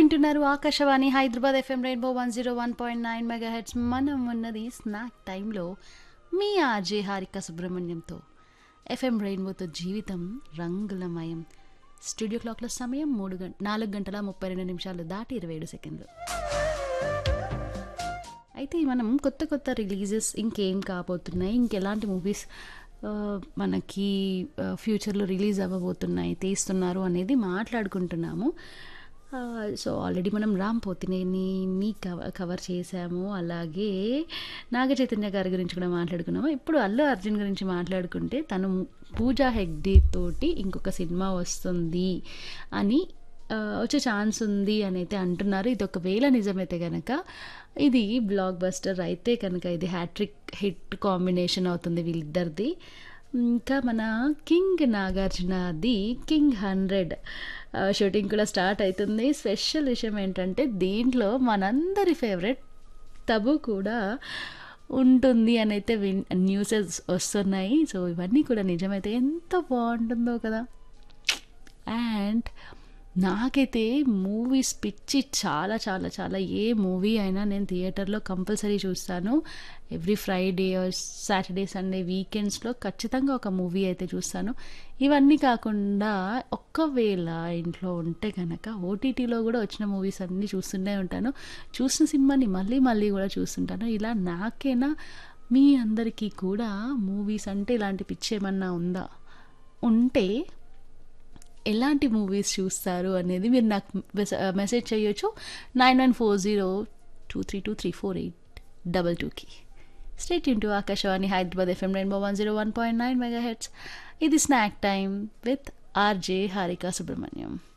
వింటున్నారు Akashvani Hyderabad FM rainbow one zero one point nine mega heads మనం ఉన్నది స్నాక్ టైంలో మీ ఆర్జే హారిక సుబ్రహ్మణ్యంతో ఎఫ్ఎం రెయిన్బోతో జీవితం రంగులమయం స్టూడియో క్లాక్లో సమయం మూడు గంట నాలుగు గంటల ముప్పై రెండు నిమిషాలు దాటి ఇరవై ఏడు సెకండ్లు అయితే మనం కొత్త కొత్త రిలీజెస్ ఇంకేం కాబోతున్నాయి ఇంకెలాంటి మూవీస్ మనకి ఫ్యూచర్లో రిలీజ్ అవ్వబోతున్నాయి తీస్తున్నారు అనేది మాట్లాడుకుంటున్నాము సో ఆల్రెడీ మనం రామ్ పోతినేని కవర్ కవర్ చేశాము అలాగే నాగ చైతన్య గారి గురించి కూడా మాట్లాడుకున్నాము ఇప్పుడు అల్లు అర్జున్ గురించి మాట్లాడుకుంటే తను పూజా హెగ్డే తోటి ఇంకొక సినిమా వస్తుంది అని వచ్చే ఛాన్స్ ఉంది అని అయితే అంటున్నారు ఇది ఒకవేళ నిజమైతే కనుక ఇది బ్లాక్ బస్టర్ అయితే కనుక ఇది హ్యాట్రిక్ హిట్ కాంబినేషన్ అవుతుంది వీళ్ళిద్దరిది ఇంకా మన కింగ్ నాగార్జునది కింగ్ హండ్రెడ్ షూటింగ్ కూడా స్టార్ట్ అవుతుంది స్పెషల్ విషయం ఏంటంటే దీంట్లో మనందరి ఫేవరెట్ తబు కూడా ఉంటుంది అని అయితే విన్ న్యూసెస్ వస్తున్నాయి సో ఇవన్నీ కూడా నిజమైతే ఎంత బాగుంటుందో కదా అండ్ నాకైతే మూవీస్ పిచ్చి చాలా చాలా చాలా ఏ మూవీ అయినా నేను థియేటర్లో కంపల్సరీ చూస్తాను ఎవ్రీ ఫ్రైడే సాటర్డే సండే వీకెండ్స్లో ఖచ్చితంగా ఒక మూవీ అయితే చూస్తాను ఇవన్నీ కాకుండా ఒక్కవేళ ఇంట్లో ఉంటే కనుక ఓటీటీలో కూడా వచ్చిన మూవీస్ అన్నీ చూస్తూనే ఉంటాను చూసిన సినిమాని మళ్ళీ మళ్ళీ కూడా చూస్తుంటాను ఇలా నాకేనా మీ అందరికీ కూడా మూవీస్ అంటే ఇలాంటి పిచ్చి ఏమన్నా ఉందా ఉంటే ఎలాంటి మూవీస్ చూస్తారు అనేది మీరు నాకు మెసేజ్ చేయొచ్చు nine one four zero two three two three four eight double టూకి stay tuned to Akashvani Hyderabad FM rainbow one zero one point nine mega heads ఇది snack time with RJ Harika Subrahmanyam